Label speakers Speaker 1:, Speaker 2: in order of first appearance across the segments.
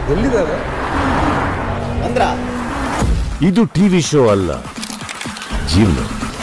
Speaker 1: ಎಲ್ಲಿದ್ದಾರೆ
Speaker 2: ಅಂದ್ರ
Speaker 3: ಇದು ಟಿವಿ ಶೋ ಅಲ್ಲ ಜೀವನ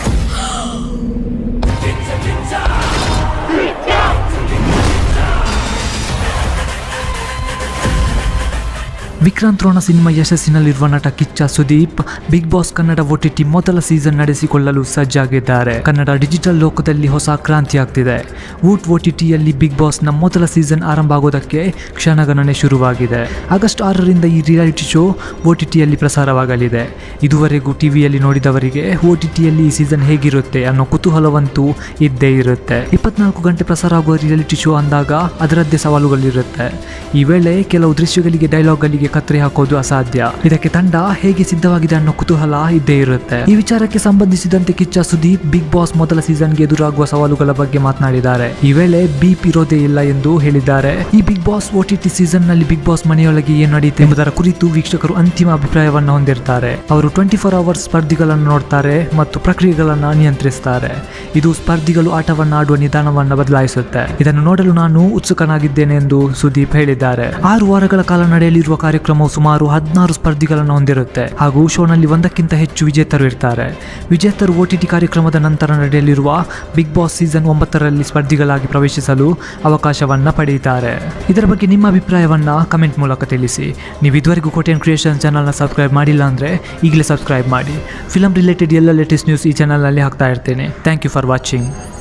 Speaker 4: ವಿಕ್ರಾಂತ್ ರೋಣ ಸಿನಿಮಾ ಯಶಸ್ಸಿನಲ್ಲಿರುವ ನಟ Kichcha Sudeep Bigg Boss Kannada OTT ಮೊದಲ ಸೀಸನ್ ನಡೆಸಿಕೊಳ್ಳಲು ಸಜ್ಜಾಗಿದ್ದಾರೆ ಕನ್ನಡ ಡಿಜಿಟಲ್ ಲೋಕದಲ್ಲಿ ಹೊಸ ಕ್ರಾಂತಿ ಆಗ್ತಿದೆ ವೂಟ್ ಒಟಿಟಿಯಲ್ಲಿ ಬಿಗ್ ಬಾಸ್ನ ಮೊದಲ ಸೀಸನ್ ಆರಂಭ ಆಗೋದಕ್ಕೆ ಕ್ಷಣಗಣನೆ ಶುರುವಾಗಿದೆ ಆಗಸ್ಟ್ ಆರರಿಂದ ಈ ರಿಯಾಲಿಟಿ ಶೋ ಒಟಿಟಿಯಲ್ಲಿ ಪ್ರಸಾರವಾಗಲಿದೆ ಇದುವರೆಗೂ ಟಿವಿಯಲ್ಲಿ ನೋಡಿದವರಿಗೆ ಒಟಿಟಿಯಲ್ಲಿ ಈ ಸೀಸನ್ ಹೇಗಿರುತ್ತೆ ಅನ್ನೋ ಕುತೂಹಲವಂತೂ ಇದ್ದೇ ಇರುತ್ತೆ ಇಪ್ಪತ್ನಾಲ್ಕು ಗಂಟೆ ಪ್ರಸಾರ ಆಗುವ ರಿಯಾಲಿಟಿ ಶೋ ಅಂದಾಗ ಅದರದ್ದೇ ಸವಾಲುಗಳಿರುತ್ತೆ ಈ ವೇಳೆ ಕೆಲವು ದೃಶ್ಯಗಳಿಗೆ ಡೈಲಾಗ್ಗಳಿಗೆ ಕತ್ತರಿ ಹಾಕೋದು ಅಸಾಧ್ಯ ಇದಕ್ಕೆ ತಂಡ ಹೇಗೆ ಸಿದ್ಧವಾಗಿದೆ ಅನ್ನೋ ಕುತೂಹಲ ಇದ್ದೇ ಇರುತ್ತೆ ಈ ವಿಚಾರಕ್ಕೆ ಸಂಬಂಧಿಸಿದಂತೆ ಕಿಚ್ಚ ಸುದೀಪ್ ಬಿಗ್ ಬಾಸ್ ಮೊದಲ ಸೀಸನ್ಗೆ ಎದುರಾಗುವ ಸವಾಲುಗಳ ಬಗ್ಗೆ ಮಾತನಾಡಿದ್ದಾರೆ ಈ ವೇಳೆ ಬೀಪ್ ಇರೋದೇ ಇಲ್ಲ ಎಂದು ಹೇಳಿದ್ದಾರೆ ಈ ಬಿಗ್ ಬಾಸ್ ಓಟಿಟಿ ಸೀಸನ್ ನಲ್ಲಿ ಬಿಗ್ ಬಾಸ್ ಮನೆಯೊಳಗೆ ಏನು ನಡೆಯುತ್ತೆ ಎಂಬುದರ ಕುರಿತು ವೀಕ್ಷಕರು ಅಂತಿಮ ಅಭಿಪ್ರಾಯವನ್ನು ಹೊಂದಿರ್ತಾರೆ ಅವರು ಟ್ವೆಂಟಿ ಫೋರ್ ಅವರ್ಸ್ ಸ್ಪರ್ಧಿಗಳನ್ನು ನೋಡ್ತಾರೆ ಮತ್ತು ಪ್ರಕ್ರಿಯೆಗಳನ್ನು ನಿಯಂತ್ರಿಸ್ತಾರೆ ಇದು ಸ್ಪರ್ಧಿಗಳು ಆಟವನ್ನು ಆಡುವ ನಿಧಾನವನ್ನು ಬದಲಾಯಿಸುತ್ತೆ ಇದನ್ನು ನೋಡಲು ನಾನು ಉತ್ಸುಕನಾಗಿದ್ದೇನೆ ಎಂದು ಸುದೀಪ್ ಹೇಳಿದ್ದಾರೆ ಆರು ವಾರಗಳ ಕಾಲ ನಡೆಯಲಿರುವ ಕಾರ್ಯಕ್ರಮವು ಸುಮಾರು ಹದಿನಾರು ಸ್ಪರ್ಧಿಗಳನ್ನು ಹೊಂದಿರುತ್ತೆ ಹಾಗೂ ಶೋನಲ್ಲಿ ಒಂದಕ್ಕಿಂತ ಹೆಚ್ಚು ವಿಜೇತರು ಇರ್ತಾರೆ ವಿಜೇತರು ಓಟಿಟಿ ಕಾರ್ಯಕ್ರಮದ ನಂತರ ನಡೆಯಲಿರುವ ಬಿಗ್ ಬಾಸ್ ಸೀಸನ್ ಒಂಬತ್ತರಲ್ಲಿ ಸ್ಪರ್ಧಿಗಳಾಗಿ ಪ್ರವೇಶಿಸಲು ಅವಕಾಶವನ್ನ ಪಡೆಯುತ್ತಾರೆ ಇದರ ಬಗ್ಗೆ ನಿಮ್ಮ ಅಭಿಪ್ರಾಯವನ್ನ ಕಮೆಂಟ್ ಮೂಲಕ ತಿಳಿಸಿ ನೀವು ಇದುವರೆಗೂ ಕೋಟೆನ್ ಕ್ರಿಯೇಷನ್ ಚಾನಲ್ನ ಸಬ್ಸ್ಕ್ರೈಬ್ ಮಾಡಿಲ್ಲ ಅಂದರೆ ಈಗಲೇ ಸಬ್ಸ್ಕ್ರೈಬ್ ಮಾಡಿ ಫಿಲಮ್ ರಿಲೇಟೆಡ್ ಎಲ್ಲ ಲೇಟೆಸ್ಟ್ ನ್ಯೂಸ್ ಈ ಚಾನಲ್ನಲ್ಲಿ ಹಾಕ್ತಾ ಇರ್ತೇನೆ ಥ್ಯಾಂಕ್ ಯು ಫಾರ್ ವಾಚಿಂಗ್